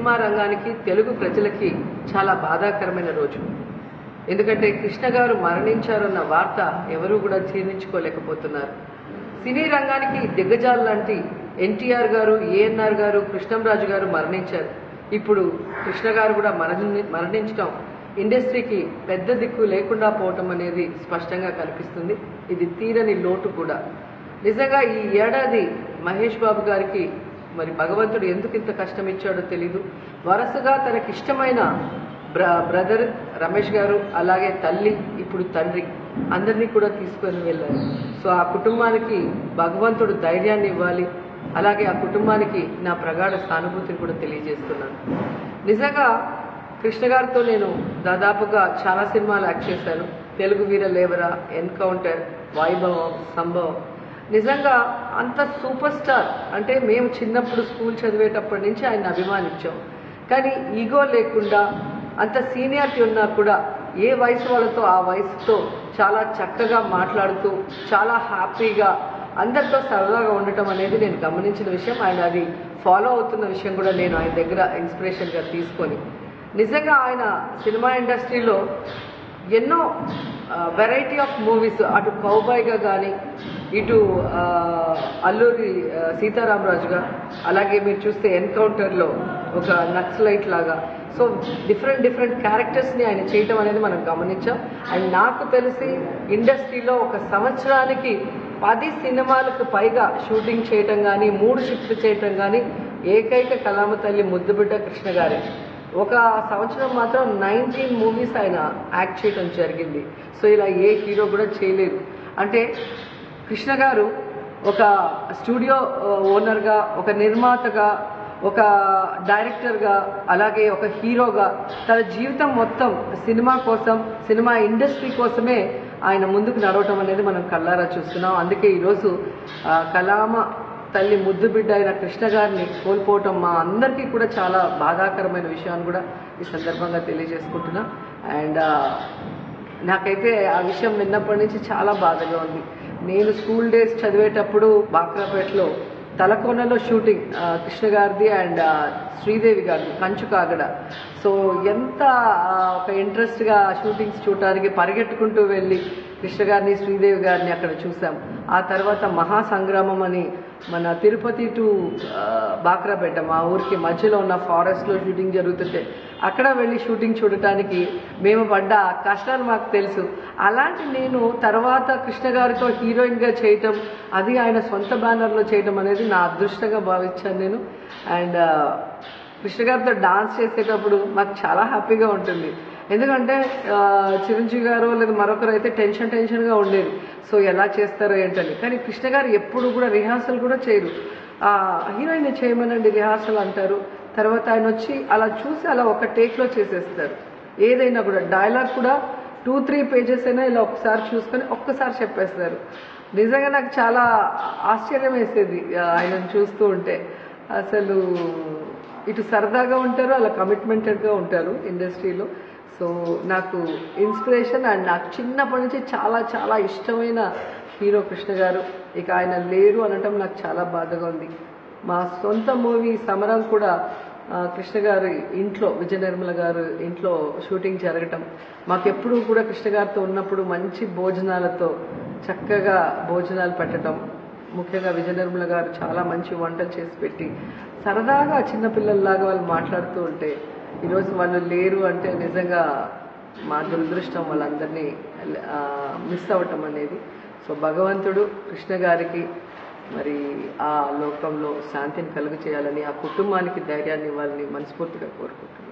cinema రంగానికి తెలుగు ప్రజలకి చాలా బాధాకరమైన రోజు ఎందుకంటే కృష్ణ గారు మరణించారన్న వార్త ఎవరూ కూడా జీర్ణించుకోలేకపోతున్నారు సినీ రంగానికి దిగ్గజాలు లాంటి ఎన్టీఆర్ గారు ఏఎన్ఆర్ గారు కృష్ణంరాజు గారు మరణించారు ఇప్పుడు కృష్ణ గారు కూడా మరణి మరణించడం ఇండస్ట్రీకి పెద్ద దిక్కు లేకుండా పోవటం అనేది స్పష్టంగా కనిపిస్తుంది ఇది తీరని లోటు కూడా నిజంగా ఈ ఏడాది మహేష్ బాబు గారికి మరి భగవంతుడు ఎందుకు ఇంత కష్టం ఇచ్చాడో తెలీదు వరుసగా తనకి ఇష్టమైన బ్ర బ్రదర్ రమేష్ గారు అలాగే తల్లి ఇప్పుడు తండ్రి అందరినీ కూడా తీసుకొని వెళ్ళారు సో ఆ కుటుంబానికి భగవంతుడు ధైర్యాన్ని ఇవ్వాలి అలాగే ఆ కుటుంబానికి నా ప్రగాఢ సానుభూతిని కూడా తెలియజేస్తున్నాను నిజంగా కృష్ణ గారితో నేను దాదాపుగా చాలా సినిమాలు యాక్ట్ చేశాను తెలుగు వీర లేవరా ఎన్కౌంటర్ వైభవం సంభవం నిజంగా అంత సూపర్ స్టార్ అంటే మేము చిన్నప్పుడు స్కూల్ చదివేటప్పటి నుంచి ఆయన అభిమానించాం కానీ ఈగో లేకుండా అంత సీనియారిటీ ఉన్నా కూడా ఏ వయసు వాళ్ళతో ఆ వయసుతో చాలా చక్కగా మాట్లాడుతూ చాలా హ్యాపీగా అందరితో సరదాగా ఉండటం అనేది నేను గమనించిన విషయం ఆయన అది ఫాలో అవుతున్న విషయం కూడా నేను ఆయన దగ్గర ఇన్స్పిరేషన్గా తీసుకొని నిజంగా ఆయన సినిమా ఇండస్ట్రీలో ఎన్నో వెరైటీ ఆఫ్ మూవీస్ అటు కౌబాయ్గా కానీ ఇటు ఆ, అల్లూరి ఆ, సీతారామరాజుగా అలాగే మీరు చూస్తే ఎన్కౌంటర్లో ఒక నక్సలైట్ లాగా సో డిఫరెంట్ డిఫరెంట్ క్యారెక్టర్స్ని ఆయన చేయటం అనేది మనం గమనించాం అండ్ నాకు తెలిసి ఇండస్ట్రీలో ఒక సంవత్సరానికి పది సినిమాలకు పైగా షూటింగ్ చేయటం కానీ మూడు షిఫ్ట్లు చేయటం కానీ ఏకైక కళామ తల్లి ముద్దుబిడ్డ కృష్ణ గారే ఒక సంవత్సరం మాత్రం నైన్టీన్ మూవీస్ ఆయన యాక్ట్ చేయడం జరిగింది సో ఇలా ఏ హీరో కూడా చేయలేదు అంటే కృష్ణ గారు ఒక స్టూడియో ఓనర్గా ఒక నిర్మాతగా ఒక డైరెక్టర్గా అలాగే ఒక హీరోగా తన జీవితం మొత్తం సినిమా కోసం సినిమా ఇండస్ట్రీ కోసమే ఆయన ముందుకు నడవటం అనేది మనం కళ్ళారా చూస్తున్నాం అందుకే ఈరోజు ఆ, కలామ తల్లి ముద్దు బిడ్డ అయిన కృష్ణ గారిని కోల్పోవటం మా అందరికీ కూడా చాలా బాధాకరమైన విషయాన్ని కూడా ఈ సందర్భంగా తెలియజేసుకుంటున్నా అండ్ నాకైతే ఆ విషయం విన్నప్పటి నుంచి చాలా బాధగా ఉంది నేను స్కూల్ డేస్ చదివేటప్పుడు బాక్రాపేటలో తలకోనలో షూటింగ్ ఆ, కృష్ణ గారిది అండ్ ఆ, శ్రీదేవి గారిది కంచు కాగడ సో ఎంత ఆ, ఒక ఇంట్రెస్ట్గా షూటింగ్స్ చూడటానికి పరిగెట్టుకుంటూ వెళ్ళి కృష్ణ గారిని శ్రీదేవి గారిని అక్కడ చూసాం ఆ తర్వాత మహాసంగ్రామం అని మన తిరుపతి టు ఆ, బాక్రాపేట మా ఊరికి మధ్యలో ఉన్న ఫారెస్ట్లో షూటింగ్ జరుగుతుంటే అక్కడ వెళ్ళి షూటింగ్ చూడటానికి మేము పడ్డ కష్టాలు మాకు తెలుసు అలాంటి నేను తర్వాత కృష్ణ గారితో హీరోయిన్గా చేయటం అది ఆయన సొంత బ్యానర్లో చేయటం అనేది నా అదృష్టంగా భావించాను నేను అండ్ కృష్ణ గారితో డాన్స్ చేసేటప్పుడు మాకు చాలా హ్యాపీగా ఉంటుంది ఎందుకంటే ఆ, చిరంజీవి గారు లేదా మరొకరు అయితే టెన్షన్ టెన్షన్గా ఉండేది సో ఎలా చేస్తారో ఏంటని కానీ కృష్ణ గారు ఎప్పుడు కూడా రిహార్సల్ కూడా చేయరు ఆ, హీరోయిన్ చేయమనండి రిహార్సల్ అంటారు తర్వాత ఆయన వచ్చి అలా చూసి అలా ఒక టేక్లో చేసేస్తారు ఏదైనా కూడా డైలాగ్ కూడా టూ త్రీ పేజెస్ అయినా ఇలా ఒకసారి చూసుకొని ఒక్కసారి చెప్పేస్తారు నిజంగా నాకు చాలా ఆశ్చర్యం వేసేది ఆ, ఆయనను చూస్తూ ఉంటే అసలు ఇటు సరదాగా ఉంటారు అలా కమిట్మెంటెడ్గా ఉంటారు ఇండస్ట్రీలో సో నాకు ఇన్స్పిరేషన్ అండ్ నాకు చిన్నప్పటి నుంచి చాలా చాలా ఇష్టమైన హీరో కృష్ణ గారు ఇక ఆయన లేరు అనటం నాకు చాలా బాధగా ఉంది మా సొంత మూవీ సమరం కూడా ఆ, కృష్ణ గారి ఇంట్లో విజయ నిర్మల గారు ఇంట్లో షూటింగ్ జరగటం మాకెప్పుడు కూడా కృష్ణ గారితో ఉన్నప్పుడు మంచి భోజనాలతో చక్కగా భోజనాలు పెట్టడం ముఖ్యంగా విజయ నిర్మల గారు చాలా మంచి వంటలు చేసి పెట్టి సరదాగా చిన్నపిల్లల్లాగా వాళ్ళు మాట్లాడుతూ ఉంటే ఈరోజు వాళ్ళు లేరు అంటే నిజంగా మా దురదృష్టం వాళ్ళందరినీ మిస్ అవ్వటం అనేది సో భగవంతుడు కృష్ణ గారికి మరి ఆ లోకంలో శాంతిని కలుగు చేయాలని ఆ కుటుంబానికి ధైర్యాన్ని ఇవ్వాలని మనస్ఫూర్తిగా కోరుకుంటున్నాను